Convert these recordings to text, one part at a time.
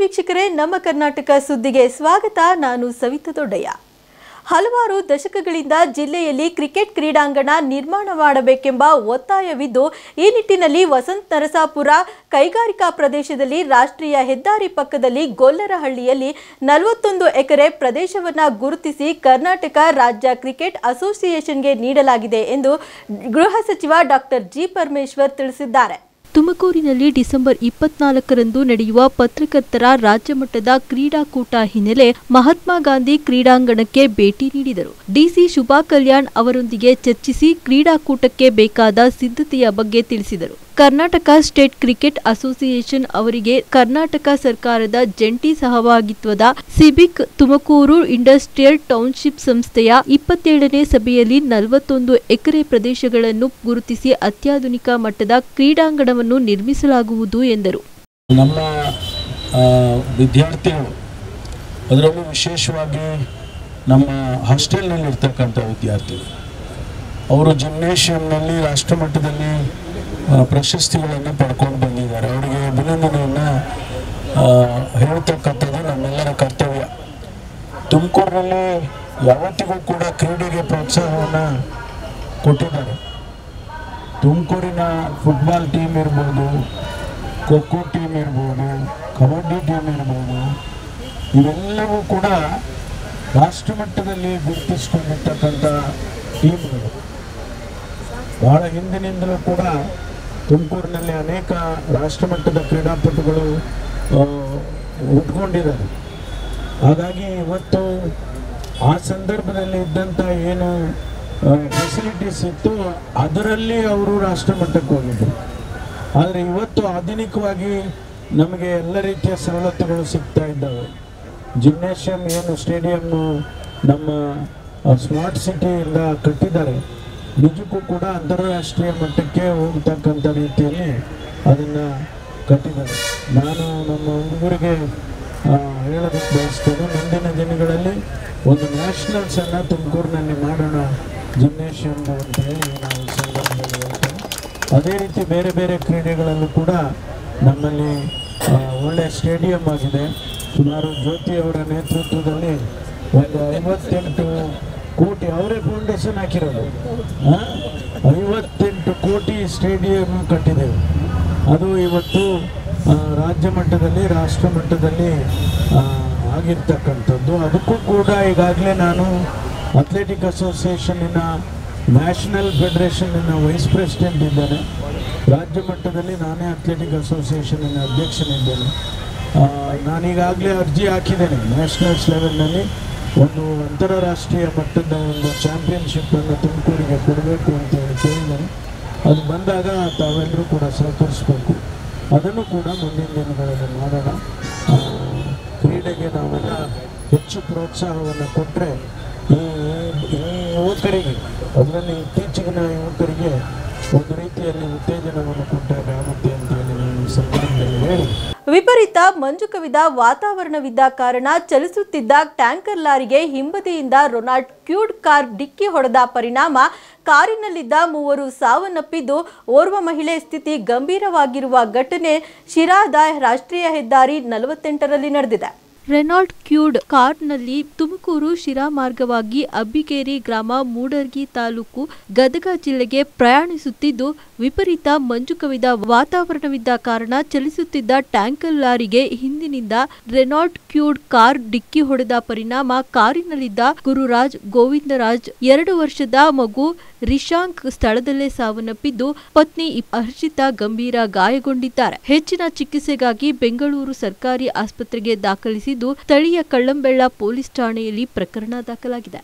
ವೀಕ್ಷಕರೇ ನಮ್ಮ ಕರ್ನಾಟಕ ಸುದ್ದಿಗೆ ಸ್ವಾಗತ ನಾನು ಸವಿತಾ ದೊಡ್ಡಯ್ಯ ಹಲವಾರು ದಶಕಗಳಿಂದ ಜಿಲ್ಲೆಯಲ್ಲಿ ಕ್ರಿಕೆಟ್ ಕ್ರೀಡಾಂಗಣ ನಿರ್ಮಾಣ ಮಾಡಬೇಕೆಂಬ ಒತ್ತಾಯವಿದ್ದು ಈ ನಿಟ್ಟಿನಲ್ಲಿ ವಸಂತ ನರಸಾಪುರ ಕೈಗಾರಿಕಾ ಪ್ರದೇಶದಲ್ಲಿ ರಾಷ್ಟ್ರೀಯ ಹೆದ್ದಾರಿ ಪಕ್ಕದಲ್ಲಿ ಗೊಲ್ಲರಹಳ್ಳಿಯಲ್ಲಿ ನಲವತ್ತೊಂದು ಎಕರೆ ಪ್ರದೇಶವನ್ನು ಗುರುತಿಸಿ ಕರ್ನಾಟಕ ರಾಜ್ಯ ಕ್ರಿಕೆಟ್ ಅಸೋಸಿಯೇಷನ್ಗೆ ನೀಡಲಾಗಿದೆ ಎಂದು ಗೃಹ ಸಚಿವ ಡಾಕ್ಟರ್ ಜಿ ಪರಮೇಶ್ವರ್ ತಿಳಿಸಿದ್ದಾರೆ ತುಮಕೂರಿನಲ್ಲಿ ಡಿಸೆಂಬರ್ ಇಪ್ಪತ್ನಾಲ್ಕರಂದು ನಡೆಯುವ ಪತ್ರಕರ್ತರ ರಾಜ್ಯಮಟ್ಟದ ಕ್ರೀಡಾಕೂಟ ಹಿನ್ನೆಲೆ ಮಹಾತ್ಮ ಗಾಂಧಿ ಕ್ರೀಡಾಂಗಣಕ್ಕೆ ಭೇಟಿ ನೀಡಿದರು ಡಿಸಿ ಶುಭಾ ಕಲ್ಯಾಣ್ ಅವರೊಂದಿಗೆ ಚರ್ಚಿಸಿ ಕ್ರೀಡಾಕೂಟಕ್ಕೆ ಬೇಕಾದ ಸಿದ್ಧತೆಯ ಬಗ್ಗೆ ತಿಳಿಸಿದರು ಕರ್ನಾಟಕ ಸ್ಟೇಟ್ ಕ್ರಿಕೆಟ್ ಅಸೋಸಿಯೇಷನ್ ಅವರಿಗೆ ಕರ್ನಾಟಕ ಸರ್ಕಾರದ ಜಂಟಿ ಸಹಭಾಗಿತ್ವದ ಸಿಬಿಕ್ ತುಮಕೂರು ಇಂಡಸ್ಟ್ರಿಯಲ್ ಟೌನ್ಶಿಪ್ ಸಂಸ್ಥೆಯ ಇಪ್ಪತ್ತೇಳನೇ ಸಭೆಯಲ್ಲಿ ನಲವತ್ತೊಂದು ಎಕರೆ ಪ್ರದೇಶಗಳನ್ನು ಗುರುತಿಸಿ ಅತ್ಯಾಧುನಿಕ ಮಟ್ಟದ ಕ್ರೀಡಾಂಗಣವನ್ನು ನಿರ್ಮಿಸಲಾಗುವುದು ಎಂದರು ನಮ್ಮ ಆ, ವಿದ್ಯಾರ್ಥಿಗಳು ಅದರಲ್ಲೂ ವಿಶೇಷವಾಗಿ ನಮ್ಮ ಹಾಸ್ಟೆಲ್ನಲ್ಲಿ ಇರ್ತಕ್ಕಂಥ ವಿದ್ಯಾರ್ಥಿಗಳು ಅವರು ಜಿಮ್ನೇಷಿಯಂನಲ್ಲಿ ರಾಷ್ಟ್ರಮಟ್ಟದಲ್ಲಿ ಆ, ಪ್ರಶಸ್ತಿಗಳನ್ನು ಪಡ್ಕೊಂಡು ಬಂದಿದ್ದಾರೆ ಅವರಿಗೆ ಅಭಿನಂದನೆಯನ್ನು ಹೇಳ್ತಕ್ಕಂಥದ್ದು ನಮ್ಮೆಲ್ಲರ ಕರ್ತವ್ಯ ತುಮಕೂರಿನಲ್ಲಿ ಯಾವತ್ತಿಗೂ ಕೂಡ ಕ್ರೀಡೆಗೆ ಪ್ರೋತ್ಸಾಹವನ್ನು ಕೊಟ್ಟಿದ್ದಾರೆ ತುಮಕೂರಿನ ಫುಟ್ಬಾಲ್ ಟೀಮ್ ಇರ್ಬೋದು ಖೋ ಖೋ ಟೀಮ್ ಇರ್ಬೋದು ಕಬಡ್ಡಿ ಟೀಮ್ ಇರ್ಬೋದು ಇವೆಲ್ಲವೂ ಕೂಡ ರಾಷ್ಟ್ರಮಟ್ಟದಲ್ಲಿ ಗುರುತಿಸ್ಕೊಂಡಿರ್ತಕ್ಕಂಥ ಟೀಮ್ಗಳು ಬಹಳ ಹಿಂದಿನಿಂದಲೂ ಕೂಡ ತುಮಕೂರಿನಲ್ಲಿ ಅನೇಕ ರಾಷ್ಟ್ರಮಟ್ಟದ ಕ್ರೀಡಾಪಟುಗಳು ಆ, ಹುಟ್ಕೊಂಡಿದ್ದಾರೆ ಹಾಗಾಗಿ ಇವತ್ತು ಆ ಸಂದರ್ಭದಲ್ಲಿ ಇದ್ದಂಥ ಏನು ಫೆಸಿಲಿಟೀಸ್ ಇತ್ತು ಅದರಲ್ಲಿ ಅವರು ರಾಷ್ಟ್ರಮಟ್ಟಕ್ಕೆ ಹೋಗಿದ್ದರು ಆದರೆ ಇವತ್ತು ಆಧುನಿಕವಾಗಿ ನಮಗೆ ಎಲ್ಲ ರೀತಿಯ ಸವಲತ್ತುಗಳು ಸಿಗ್ತಾ ಇದ್ದಾವೆ ಜಿಮ್ನೇಷಿಯಂ ಏನು ಸ್ಟೇಡಿಯಮ್ಮು ನಮ್ಮ ಸ್ಮಾರ್ಟ್ ಸಿಟಿಯಿಂದ ಕಟ್ಟಿದ್ದಾರೆ ನಿಜಕ್ಕೂ ಕೂಡ ಅಂತಾರಾಷ್ಟ್ರೀಯ ಮಟ್ಟಕ್ಕೆ ಹೋಗ್ತಕ್ಕಂಥ ರೀತಿಯಲ್ಲಿ ಅದನ್ನು ಕಟ್ಟಿದ್ದಾರೆ ನಾನು ನಮ್ಮ ಹುಡುಗರಿಗೆ ಆ, ಹೇಳೋದಕ್ಕೆ ಬಯಸ್ತೇನೆ ಮುಂದಿನ ದಿನಗಳಲ್ಲಿ ಒಂದು ನ್ಯಾಷನಲ್ಸನ್ನು ತುಮಕೂರಿನಲ್ಲಿ ಮಾಡೋಣ ಜಿಮ್ನೇಷಿಯಮ್ದು ಅಂತ ಹೇಳಿ ನಾವು ಈ ಸಂದರ್ಭದಲ್ಲಿ ಹೇಳ್ತೇವೆ ಅದೇ ರೀತಿ ಬೇರೆ ಬೇರೆ ಕ್ರೀಡೆಗಳಲ್ಲೂ ಕೂಡ ನಮ್ಮಲ್ಲಿ ಆ, ಒಳ್ಳೆಯ ಸ್ಟೇಡಿಯಂ ಆಗಿದೆ ಸುಮಾರು ಜ್ಯೋತಿ ಅವರ ನೇತೃತ್ವದಲ್ಲಿ ಒಂದು ಐವತ್ತೆಂಟು ಕೋಟಿ ಅವರೇ ಫೌಂಡೇಶನ್ ಹಾಕಿರೋದು ಆ? ಐವತ್ತೆಂಟು ಕೋಟಿ ಸ್ಟೇಡಿಯಂ ಕಟ್ಟಿದ್ದೇವೆ ಅದು ಇವತ್ತು ಆ, ರಾಜ್ಯ ಮಟ್ಟದಲ್ಲಿ ರಾಷ್ಟ್ರ ಮಟ್ಟದಲ್ಲಿ ಆ, ಆಗಿರ್ತಕ್ಕಂಥದ್ದು ಅದಕ್ಕೂ ಕೂಡ ಈಗಾಗಲೇ ನಾನು ಅಥ್ಲೆಟಿಕ್ ಅಸೋಸಿಯೇಷನ್ನಿನ ನ್ಯಾಷನಲ್ ಫೆಡರೇಷನ್ನಿನ ವೈಸ್ ಪ್ರೆಸಿಡೆಂಟ್ ಇದ್ದೇನೆ ರಾಜ್ಯ ಮಟ್ಟದಲ್ಲಿ ನಾನೇ ಅಥ್ಲೆಟಿಕ್ ಅಸೋಸಿಯೇಷನ್ನಿನ ಅಧ್ಯಕ್ಷನಿದ್ದೇನೆ ಆ, ನಾನೀಗಾಗಲೇ ಅರ್ಜಿ ಹಾಕಿದ್ದೇನೆ ನ್ಯಾಷನಲ್ಸ್ ಲೆವೆಲ್ನಲ್ಲಿ ಒಂದು ಅಂತಾರಾಷ್ಟ್ರೀಯ ಮಟ್ಟದ ಒಂದು ಚಾಂಪಿಯನ್ಶಿಪ್ಪನ್ನು ತುಮಕೂರಿಗೆ ಕೊಡಬೇಕು ಅಂತ ಹೇಳಿ ಕೇಳಿದ್ದೇನೆ ಅದು ಬಂದಾಗ ತಾವೆಲ್ಲರೂ ಕೂಡ ಸಹಕರಿಸಬೇಕು ಅದನ್ನು ಕೂಡ ಮುಂದಿನ ದಿನಗಳಲ್ಲಿ ಮಾಡೋಣ ಆ, ಕ್ರೀಡೆಗೆ ನಾವೆಲ್ಲ ಹೆಚ್ಚು ಪ್ರೋತ್ಸಾಹವನ್ನು ಕೊಟ್ಟರೆ ಈ ಈ ಯುವಕರಿಗೆ ಅದರಲ್ಲಿ ಇತ್ತೀಚಿನ ಯುವಕರಿಗೆ ಒಂದು ರೀತಿಯಲ್ಲಿ ಉತ್ತೇಜನವನ್ನು ಕೊಟ್ಟಾಗ ಆಗುತ್ತೆ ಅಂತ ಹೇಳಿ ನಾನು ಈ ಸಂದರ್ಭದಲ್ಲಿ ಹೇಳಿ ವಿಪರೀತ ಮಂಜು ಕವಿದ ವಾತಾವರಣವಿದ್ದ ಕಾರಣ ಚಲಿಸುತ್ತಿದ್ದ ಟ್ಯಾಂಕರ್ ಲಾರಿಗೆ ಹಿಂಬದಿಯಿಂದ ರೊನಾಲ್ಡ್ ಕ್ಯೂಡ್ ಕಾರ್ ಡಿಕ್ಕಿ ಹೊಡೆದ ಪರಿಣಾಮ ಕಾರಿನಲ್ಲಿದ್ದ ಮೂವರು ಸಾವನ್ನಪ್ಪಿದ್ದು ಓರ್ವ ಮಹಿಳೆ ಸ್ಥಿತಿ ಗಂಭೀರವಾಗಿರುವ ಘಟನೆ ಶಿರಾದ ರಾಷ್ಟ್ರೀಯ ಹೆದ್ದಾರಿ ನಲವತ್ತೆಂಟರಲ್ಲಿ ನಡೆದಿದೆ ರೆನಾಲ್ಡ್ ಕ್ಯೂಡ್ ಕಾರ್ನಲ್ಲಿ ತುಮಕೂರು ಶಿರಾ ಮಾರ್ಗವಾಗಿ ಅಬ್ಬಿಗೇರಿ ಗ್ರಾಮ ಮೂಡರ್ಗಿ ತಾಲೂಕು ಗದಗ ಜಿಲ್ಲೆಗೆ ಪ್ರಯಾಣಿಸುತ್ತಿದ್ದು ವಿಪರೀತ ಮಂಜು ಕವಿದ ವಾತಾವರಣವಿದ್ದ ಕಾರಣ ಚಲಿಸುತ್ತಿದ್ದ ಟ್ಯಾಂಕರ್ ಲಾರಿಗೆ ಹಿಂದಿನಿಂದ ರೆನಾಲ್ಡ್ ಕ್ಯೂಡ್ ಕಾರ್ ಡಿಕ್ಕಿ ಹೊಡೆದ ಪರಿಣಾಮ ಕಾರಿನಲ್ಲಿದ್ದ ಗುರುರಾಜ್ ಗೋವಿಂದರಾಜ್ ಎರಡು ವರ್ಷದ ಮಗು ರಿಶಾಂಕ್ ಸ್ಥಳದಲ್ಲೇ ಸಾವನ್ನಪ್ಪಿದ್ದು ಪತ್ನಿ ಹರ್ಷಿತಾ ಗಂಭೀರ ಗಾಯಗೊಂಡಿದ್ದಾರೆ ಹೆಚ್ಚಿನ ಚಿಕಿತ್ಸೆಗಾಗಿ ಬೆಂಗಳೂರು ಸರ್ಕಾರಿ ಆಸ್ಪತ್ರೆಗೆ ದಾಖಲಿಸಿದ್ದು ಸ್ಥಳೀಯ ಕಳ್ಳಂಬೆಳ್ಳ ಪೊಲೀಸ್ ಠಾಣೆಯಲ್ಲಿ ಪ್ರಕರಣ ದಾಖಲಾಗಿದೆ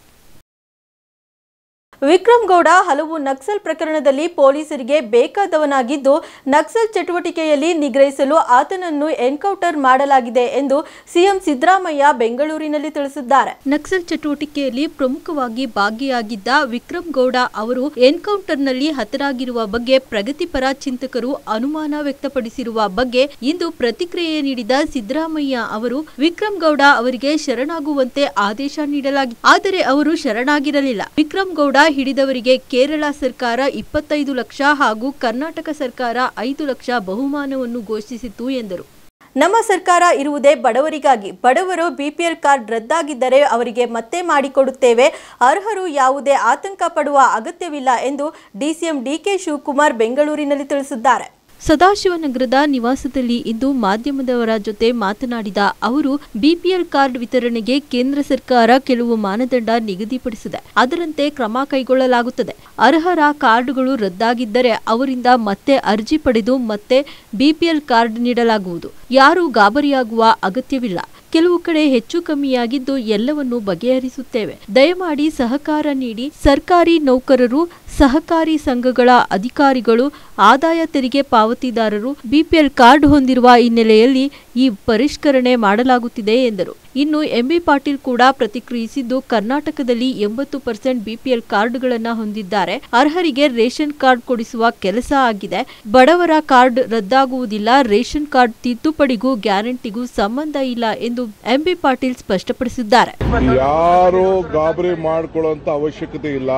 ವಿಕ್ರಮ್ ಗೌಡ ಹಲವು ನಕ್ಸಲ್ ಪ್ರಕರಣದಲ್ಲಿ ಪೊಲೀಸರಿಗೆ ಬೇಕಾದವನಾಗಿದ್ದು ನಕ್ಸಲ್ ಚಟುವಟಿಕೆಯಲ್ಲಿ ನಿಗ್ರಹಿಸಲು ಆತನನ್ನು ಎನ್ಕೌಂಟರ್ ಮಾಡಲಾಗಿದೆ ಎಂದು ಸಿಎಂ ಸಿದ್ದರಾಮಯ್ಯ ಬೆಂಗಳೂರಿನಲ್ಲಿ ತಿಳಿಸಿದ್ದಾರೆ ನಕ್ಸಲ್ ಚಟುವಟಿಕೆಯಲ್ಲಿ ಪ್ರಮುಖವಾಗಿ ಭಾಗಿಯಾಗಿದ್ದ ವಿಕ್ರಮ್ ಗೌಡ ಅವರು ಎನ್ಕೌಂಟರ್ನಲ್ಲಿ ಹತರಾಗಿರುವ ಬಗ್ಗೆ ಪ್ರಗತಿಪರ ಚಿಂತಕರು ಅನುಮಾನ ವ್ಯಕ್ತಪಡಿಸಿರುವ ಬಗ್ಗೆ ಇಂದು ಪ್ರತಿಕ್ರಿಯೆ ನೀಡಿದ ಸಿದ್ದರಾಮಯ್ಯ ಅವರು ವಿಕ್ರಮ್ ಗೌಡ ಅವರಿಗೆ ಶರಣಾಗುವಂತೆ ಆದೇಶ ನೀಡಲಾಗಿದೆ ಆದರೆ ಅವರು ಶರಣಾಗಿರಲಿಲ್ಲ ವಿಕ್ರಮ್ ಗೌಡ ಹಿಡಿದವರಿಗೆ ಕೇರಳ ಸರ್ಕಾರ ಇಪ್ಪತ್ತೈದು ಲಕ್ಷ ಹಾಗೂ ಕರ್ನಾಟಕ ಸರ್ಕಾರ ಐದು ಲಕ್ಷ ಬಹುಮಾನವನ್ನು ಘೋಷಿಸಿತು ಎಂದರು ನಮ್ಮ ಸರ್ಕಾರ ಇರುವುದೇ ಬಡವರಿಗಾಗಿ ಬಡವರು ಬಿಪಿಎಲ್ ಕಾರ್ಡ್ ರದ್ದಾಗಿದ್ದರೆ ಅವರಿಗೆ ಮತ್ತೆ ಮಾಡಿಕೊಡುತ್ತೇವೆ ಅರ್ಹರು ಯಾವುದೇ ಆತಂಕ ಪಡುವ ಅಗತ್ಯವಿಲ್ಲ ಎಂದು ಡಿಸಿಎಂ ಡಿಕೆ ಶಿವಕುಮಾರ್ ಬೆಂಗಳೂರಿನಲ್ಲಿ ತಿಳಿಸಿದ್ದಾರೆ ಸದಾಶಿವನಗರದ ನಿವಾಸದಲ್ಲಿ ಇಂದು ಮಾಧ್ಯಮದವರ ಜೊತೆ ಮಾತನಾಡಿದ ಅವರು ಬಿಪಿಎಲ್ ಕಾರ್ಡ್ ವಿತರಣೆಗೆ ಕೇಂದ್ರ ಸರ್ಕಾರ ಕೆಲವು ಮಾನದಂಡ ನಿಗದಿಪಡಿಸಿದೆ ಅದರಂತೆ ಕ್ರಮ ಕೈಗೊಳ್ಳಲಾಗುತ್ತದೆ ಅರ್ಹರ ಕಾರ್ಡುಗಳು ರದ್ದಾಗಿದ್ದರೆ ಅವರಿಂದ ಮತ್ತೆ ಅರ್ಜಿ ಪಡೆದು ಮತ್ತೆ ಬಿಪಿಎಲ್ ಕಾರ್ಡ್ ನೀಡಲಾಗುವುದು ಯಾರೂ ಗಾಬರಿಯಾಗುವ ಅಗತ್ಯವಿಲ್ಲ ಕೆಲವು ಕಡೆ ಹೆಚ್ಚು ಕಮ್ಮಿಯಾಗಿದ್ದು ಎಲ್ಲವನ್ನು ಬಗೆಹರಿಸುತ್ತೇವೆ ದಯಮಾಡಿ ಸಹಕಾರ ನೀಡಿ ಸರ್ಕಾರಿ ನೌಕರರು ಸಹಕಾರಿ ಸಂಘಗಳ ಅಧಿಕಾರಿಗಳು ಆದಾಯ ತೆರಿಗೆ ಪಾವತಿದಾರರು ಬಿಪಿಎಲ್ ಕಾರ್ಡ್ ಹೊಂದಿರುವ ಹಿನ್ನೆಲೆಯಲ್ಲಿ ಈ ಪರಿಷ್ಕರಣೆ ಮಾಡಲಾಗುತ್ತಿದೆ ಎಂದರು ಇನ್ನು ಎಂಬಿ ಪಾಟೀಲ್ ಕೂಡ ಪ್ರತಿಕ್ರಿಯಿಸಿದ್ದು ಕರ್ನಾಟಕದಲ್ಲಿ ಎಂಬತ್ತು ಪರ್ಸೆಂಟ್ ಬಿಪಿಎಲ್ ಕಾರ್ಡ್ಗಳನ್ನು ಹೊಂದಿದ್ದಾರೆ ಅರ್ಹರಿಗೆ ರೇಷನ್ ಕಾರ್ಡ್ ಕೊಡಿಸುವ ಕೆಲಸ ಆಗಿದೆ ಬಡವರ ಕಾರ್ಡ್ ರದ್ದಾಗುವುದಿಲ್ಲ ರೇಷನ್ ಕಾರ್ಡ್ ತಿದ್ದುಪಡಿಗೂ ಗ್ಯಾರಂಟಿಗೂ ಸಂಬಂಧ ಇಲ್ಲ ಎಂದು ಎಂಬಿ ಪಾಟೀಲ್ ಸ್ಪಷ್ಟಪಡಿಸಿದ್ದಾರೆ ಯಾರು ಗಾಬರಿ ಮಾಡ್ಕೊಳ್ಳೋಂತ ಅವಶ್ಯಕತೆ ಇಲ್ಲ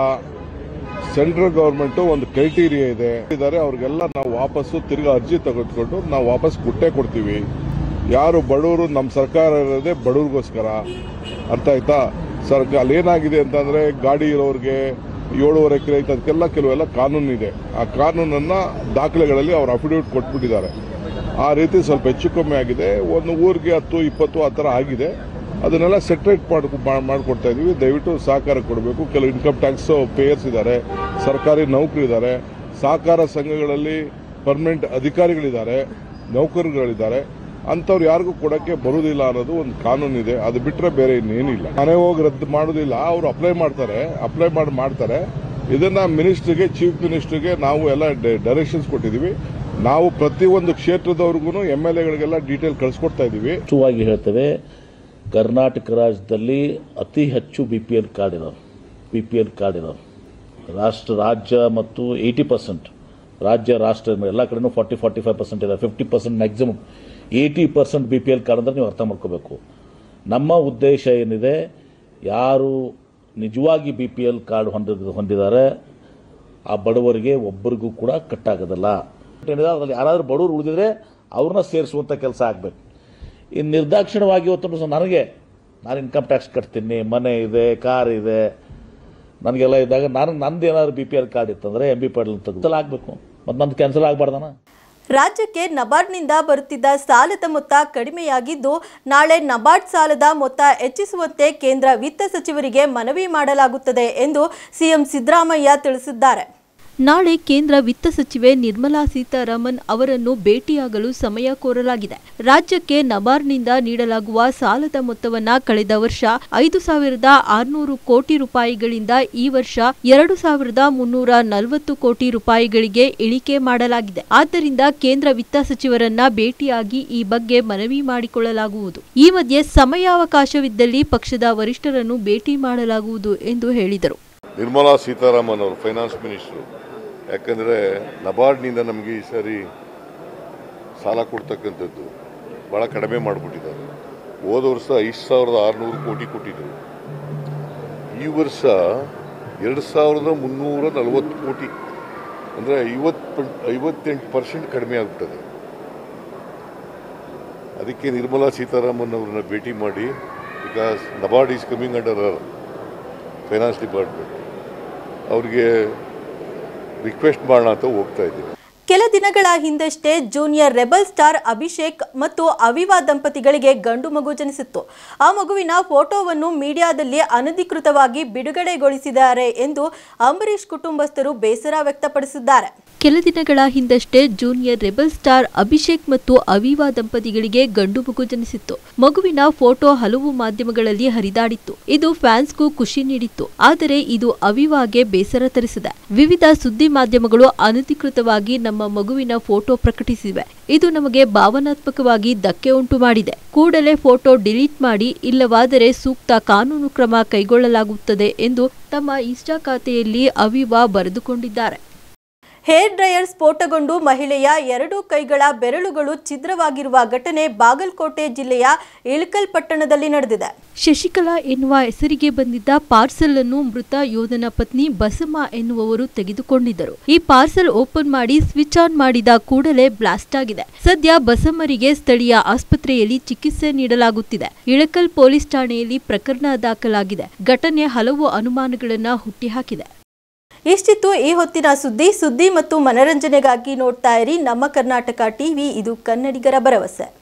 ಸೆಂಟ್ರಲ್ ಗವರ್ಮೆಂಟ್ ಒಂದು ಕ್ರೈಟೀರಿಯಾ ಇದೆ ಇದ್ದಾರೆ ಅವ್ರಿಗೆಲ್ಲ ನಾವು ವಾಪಸ್ಸು ತಿರ್ಗಾ ಅರ್ಜಿ ತೆಗೆದುಕೊಂಡು ನಾವು ವಾಪಸ್ ಕೊಟ್ಟೇ ಕೊಡ್ತೀವಿ ಯಾರು ಬಡವರು ನಮ್ಮ ಸರ್ಕಾರ ಇರೋದೇ ಬಡವ್ರಿಗೋಸ್ಕರ ಅರ್ಥ ಆಯ್ತಾ ಸರ್ಕಾರ ಅಲ್ಲಿ ಏನಾಗಿದೆ ಅಂತಂದ್ರೆ ಗಾಡಿ ಇರೋರಿಗೆ ಏಳುವರೆ ಎಕರೆ ಐತೆ ಅದಕ್ಕೆಲ್ಲ ಕೆಲವೆಲ್ಲ ಕಾನೂನು ಇದೆ ಆ ಕಾನೂನನ್ನ ದಾಖಲೆಗಳಲ್ಲಿ ಅವ್ರು ಅಫಿಡವಿಟ್ ಕೊಟ್ಬಿಟ್ಟಿದ್ದಾರೆ ಆ ರೀತಿ ಸ್ವಲ್ಪ ಹೆಚ್ಚು ಕಮ್ಮಿ ಆಗಿದೆ ಒಂದು ಊರಿಗೆ ಹತ್ತು ಇಪ್ಪತ್ತು ಆ ಥರ ಆಗಿದೆ ಅದನ್ನೆಲ್ಲ ಸೆಟ್ರೇಟ್ ಮಾಡಿ ಮಾಡಿಕೊಡ್ತಾ ಇದೀವಿ ದಯವಿಟ್ಟು ಸಹಕಾರ ಕೊಡಬೇಕು ಕೆಲವು ಇನ್ಕಮ್ ಟ್ಯಾಕ್ಸ್ ಪೇಯರ್ಸ್ ಇದ್ದಾರೆ ಸರ್ಕಾರಿ ನೌಕರು ಇದ್ದಾರೆ ಸಹಕಾರ ಸಂಘಗಳಲ್ಲಿ ಪರ್ಮನೆಂಟ್ ಅಧಿಕಾರಿಗಳಿದ್ದಾರೆ ನೌಕರರುಗಳಿದ್ದಾರೆ ಅಂಥವ್ರು ಯಾರಿಗೂ ಕೊಡಕ್ಕೆ ಬರುವುದಿಲ್ಲ ಅನ್ನೋದು ಒಂದು ಕಾನೂನು ಇದೆ ಅದು ಬಿಟ್ಟರೆ ಬೇರೆ ಇನ್ನೇನಿಲ್ಲ ಮನೆ ಹೋಗಿ ರದ್ದು ಮಾಡೋದಿಲ್ಲ ಅವರು ಅಪ್ಲೈ ಮಾಡ್ತಾರೆ ಅಪ್ಲೈ ಮಾಡಿ ಮಾಡ್ತಾರೆ ಇದನ್ನ ಮಿನಿಸ್ಟ್ರಿಗೆ ಚೀಫ್ ಮಿನಿಸ್ಟ್ರಿಗೆ ನಾವು ಎಲ್ಲ ಡೈರೆಕ್ಷನ್ಸ್ ಕೊಟ್ಟಿದ್ದೀವಿ ನಾವು ಪ್ರತಿಯೊಂದು ಕ್ಷೇತ್ರದವ್ರಿಗೂ ಎಮ್ ಎಲ್ ಎಗಳಿಗೆಲ್ಲ ಡೀಟೇಲ್ ಕಳಿಸ್ಕೊಡ್ತಾ ಇದ್ದೀವಿ ಸ್ಪಷ್ಟವಾಗಿ ಹೇಳ್ತೇವೆ ಕರ್ನಾಟಕ ರಾಜ್ಯದಲ್ಲಿ ಅತಿ ಹೆಚ್ಚು ಬಿ ಪಿ ಎಲ್ ಕಾರ್ಡ್ ಇರೋರು ಬಿ ಪಿ ಎಲ್ ಕಾರ್ಡ್ ಇರೋರು ರಾಷ್ಟ್ರ ರಾಜ್ಯ ಮತ್ತು ಏಯ್ಟಿ ಪರ್ಸೆಂಟ್ ರಾಜ್ಯ ರಾಷ್ಟ್ರ ಎಲ್ಲ ಕಡೆನೂ ಫಾರ್ಟಿ ಫಾರ್ಟಿ ಫೈವ್ ಪರ್ಸೆಂಟ್ ಇದೆ fifty percent maximum eighty percent B P L card ಅಂದರೆ ನೀವು ಅರ್ಥ ಮಾಡ್ಕೋಬೇಕು ನಮ್ಮ ಉದ್ದೇಶ ಏನಿದೆ ಯಾರು ನಿಜವಾಗಿ ಬಿ ಪಿ ಎಲ್ ಕಾರ್ಡ್ ಹೊಂದಿದ ಹೊಂದಿದ್ದಾರೆ ಆ ಬಡವರಿಗೆ ಒಬ್ಬರಿಗೂ ಕೂಡ ಕಟ್ಟಾಗೋದಿಲ್ಲ ಏನಿದೆ ಅದರಲ್ಲಿ ಯಾರಾದರೂ ಬಡವರು ಉಳಿದಿದ್ರೆ ಅವ್ರನ್ನ ಸೇರಿಸುವಂಥ ಕೆಲಸ ಆಗಬೇಕು ಇನ್ನು ನಿರ್ದಾಕ್ಷಿಣ್ಯವಾಗಿ ಇವತ್ತು ಸಹ ನನಗೆ ನಾನು ಇನ್ಕಮ್ ಟ್ಯಾಕ್ಸ್ ಕಟ್ತೀನಿ ಮನೆ ಇದೆ ಕಾರ್ ಇದೆ ನನಗೆಲ್ಲ ಇದ್ದಾಗ ನಾನು ನಂದು ಏನಾದ್ರು ಬಿ ಪಿ ಎಲ್ ಕಾರ್ಡ್ ಇತ್ತಂದರೆ ಎಂ ಬಿ ಪಾಟೀಲ್ ತೆಗೆದಲ್ಲ ಆಗಬೇಕು ಮತ್ತು ನಂದು ಕ್ಯಾನ್ಸಲ್ ಆಗಬಾರ್ದನ ರಾಜ್ಯಕ್ಕೆ ನಬಾರ್ಡ್ನಿಂದ ಬರುತ್ತಿದ್ದ ಸಾಲದ ಮೊತ್ತ ಕಡಿಮೆಯಾಗಿದ್ದು ನಾಳೆ ನಬಾರ್ಡ್ ಸಾಲದ ಮೊತ್ತ ಹೆಚ್ಚಿಸುವಂತೆ ಕೇಂದ್ರ ವಿತ್ತ ಸಚಿವರಿಗೆ ಮನವಿ ಮಾಡಲಾಗುತ್ತದೆ ಎಂದು ಸಿಎಂ ಸಿದ್ದರಾಮಯ್ಯ ತಿಳಿಸಿದ್ದಾರೆ ನಾಳೆ ಕೇಂದ್ರ ವಿತ್ತ ಸಚಿವೆ ನಿರ್ಮಲಾ ಸೀತಾರಾಮನ್ ಅವರನ್ನು ಭೇಟಿಯಾಗಲು ಸಮಯ ಕೋರಲಾಗಿದೆ ರಾಜ್ಯಕ್ಕೆ ನಬಾರ್ಡ್ನಿಂದ ನೀಡಲಾಗುವ ಸಾಲದ ಮೊತ್ತವನ್ನ ಕಳೆದ ವರ್ಷ ಐದು ಸಾವಿರದ ಆರುನೂರು ಕೋಟಿ ರೂಪಾಯಿಗಳಿಂದ ಈ ವರ್ಷ ಎರಡು ಸಾವಿರದ ಮುನ್ನೂರ ನಲವತ್ತು ಕೋಟಿ ರೂಪಾಯಿಗಳಿಗೆ ಇಳಿಕೆ ಮಾಡಲಾಗಿದೆ ಆದ್ದರಿಂದ ಕೇಂದ್ರ ವಿತ್ತ ಸಚಿವರನ್ನ ಭೇಟಿಯಾಗಿ ಈ ಬಗ್ಗೆ ಮನವಿ ಮಾಡಿಕೊಳ್ಳಲಾಗುವುದು ಈ ಮಧ್ಯೆ ಸಮಯಾವಕಾಶವಿದ್ದಲ್ಲಿ ಪಕ್ಷದ ವರಿಷ್ಠರನ್ನು ಭೇಟಿ ಮಾಡಲಾಗುವುದು ಎಂದು ಹೇಳಿದರು ನಿರ್ಮಲಾ ಸೀತಾರಾಮನ್ ಅವರು ಫೈನಾನ್ಸ್ ಮಿನಿಸ್ಟ್ರು ಯಾಕಂದರೆ ನಬಾರ್ಡ್ನಿಂದ ನಮಗೆ ಈ ಸಾರಿ ಸಾಲ ಕೊಡ್ತಕ್ಕಂಥದ್ದು ಭಾಳ ಕಡಿಮೆ ಮಾಡಿಬಿಟ್ಟಿದ್ದಾರೆ ಹೋದ ವರ್ಷ ಐದು ಸಾವಿರದ ಆರುನೂರು ಕೋಟಿ ಕೊಟ್ಟಿದ್ದರು ಈ ವರ್ಷ ಎರಡು ಸಾವಿರದ ಮುನ್ನೂರ ನಲವತ್ತು ಕೋಟಿ ಅಂದರೆ ಐವತ್ತು ಐವತ್ತೆಂಟು ಪರ್ಸೆಂಟ್ ಕಡಿಮೆ ಆಗ್ಬಿಟ್ಟದೆ ಅದಕ್ಕೆ ನಿರ್ಮಲಾ ಸೀತಾರಾಮನ್ ಅವ್ರನ್ನ ಭೇಟಿ ಮಾಡಿ because NABARD is coming under our finance department ಅವ್ರಿಗೆ ರಿಕ್ವೆಸ್ಟ್ ಮಾಡೋಣ ಅಂತ ಹೋಗ್ತಾ ಇದ್ದೀನಿ ಕೆಲ ದಿನಗಳ ಹಿಂದಷ್ಟೇ ಜೂನಿಯರ್ ರೆಬಲ್ ಸ್ಟಾರ್ ಅಭಿಷೇಕ್ ಮತ್ತು ಅವಿವಾ ದಂಪತಿಗಳಿಗೆ ಗಂಡು ಮಗು ಜನಿಸಿತ್ತು ಆ ಮಗುವಿನ ಫೋಟೋವನ್ನು ಮೀಡಿಯಾದಲ್ಲಿ ಅನಧಿಕೃತವಾಗಿ ಬಿಡುಗಡೆಗೊಳಿಸಿದ್ದಾರೆ ಎಂದು ಅಂಬರೀಷ್ ಕುಟುಂಬಸ್ಥರು ಬೇಸರ ವ್ಯಕ್ತಪಡಿಸಿದ್ದಾರೆ ಕೆಲ ದಿನಗಳ ಹಿಂದಷ್ಟೇ ಜೂನಿಯರ್ ರೆಬಲ್ ಸ್ಟಾರ್ ಅಭಿಷೇಕ್ ಮತ್ತು ಅವಿವಾ ದಂಪತಿಗಳಿಗೆ ಗಂಡು ಮಗು ಜನಿಸಿತ್ತು ಮಗುವಿನ ಫೋಟೋ ಹಲವು ಮಾಧ್ಯಮಗಳಲ್ಲಿ ಹರಿದಾಡಿತ್ತು ಇದು ಫ್ಯಾನ್ಸ್ಗೂ ಖುಷಿ ನೀಡಿತ್ತು ಆದರೆ ಇದು ಅವಿವಾಗೆ ಬೇಸರ ತರಿಸಿದೆ ವಿವಿಧ ಸುದ್ದಿ ಮಾಧ್ಯಮಗಳು ಅನಧಿಕೃತವಾಗಿ ನಮ್ಮ ಮಗುವಿನ ಫೋಟೋ ಪ್ರಕಟಿಸಿವೆ ಇದು ನಮಗೆ ಭಾವನಾತ್ಮಕವಾಗಿ ಧಕ್ಕೆ ಉಂಟು ಮಾಡಿದೆ ಕೂಡಲೇ ಫೋಟೋ ಡಿಲೀಟ್ ಮಾಡಿ ಇಲ್ಲವಾದರೆ ಸೂಕ್ತ ಕಾನೂನು ಕ್ರಮ ಕೈಗೊಳ್ಳಲಾಗುತ್ತದೆ ಎಂದು ತಮ್ಮ ಇನ್ಸ್ಟಾ ಖಾತೆಯಲ್ಲಿ ಅವಿವಾ ಬರೆದುಕೊಂಡಿದ್ದಾರೆ ಹೇರ್ ಡ್ರೈಯರ್ ಸ್ಫೋಟಗೊಂಡು ಮಹಿಳೆಯ ಎರಡೂ ಕೈಗಳ ಬೆರಳುಗಳು ಛಿದ್ರವಾಗಿರುವ ಘಟನೆ ಬಾಗಲಕೋಟೆ ಜಿಲ್ಲೆಯ ಇಳಕಲ್ ಪಟ್ಟಣದಲ್ಲಿ ನಡೆದಿದೆ ಶಶಿಕಲಾ ಎನ್ನುವ ಹೆಸರಿಗೆ ಬಂದಿದ್ದ ಪಾರ್ಸಲ್ ಅನ್ನು ಮೃತ ಯೋಧನ ಪತ್ನಿ ಬಸಮ್ಮ ಎನ್ನುವವರು ತೆಗೆದುಕೊಂಡಿದ್ದರು ಈ ಪಾರ್ಸಲ್ ಓಪನ್ ಮಾಡಿ ಸ್ವಿಚ್ ಆನ್ ಮಾಡಿದ ಕೂಡಲೇ ಬ್ಲಾಸ್ಟ್ ಆಗಿದೆ ಸದ್ಯ ಬಸಮ್ಮರಿಗೆ ಸ್ಥಳೀಯ ಆಸ್ಪತ್ರೆಯಲ್ಲಿ ಚಿಕಿತ್ಸೆ ನೀಡಲಾಗುತ್ತಿದೆ ಇಳಕಲ್ ಪೊಲೀಸ್ ಠಾಣೆಯಲ್ಲಿ ಪ್ರಕರಣ ದಾಖಲಾಗಿದೆ ಘಟನೆ ಹಲವು ಅನುಮಾನಗಳನ್ನ ಹುಟ್ಟಿಹಾಕಿದೆ ಇಷ್ಟಿತ್ತು ಈ ಹೊತ್ತಿನ ಸುದ್ದಿ ಸುದ್ದಿ ಮತ್ತು ಮನರಂಜನೆಗಾಗಿ ನೋಡ್ತಾ ಇರಿ ನಮ್ಮ ಕರ್ನಾಟಕ ಟಿವಿ ಇದು ಕನ್ನಡಿಗರ ಭರವಸೆ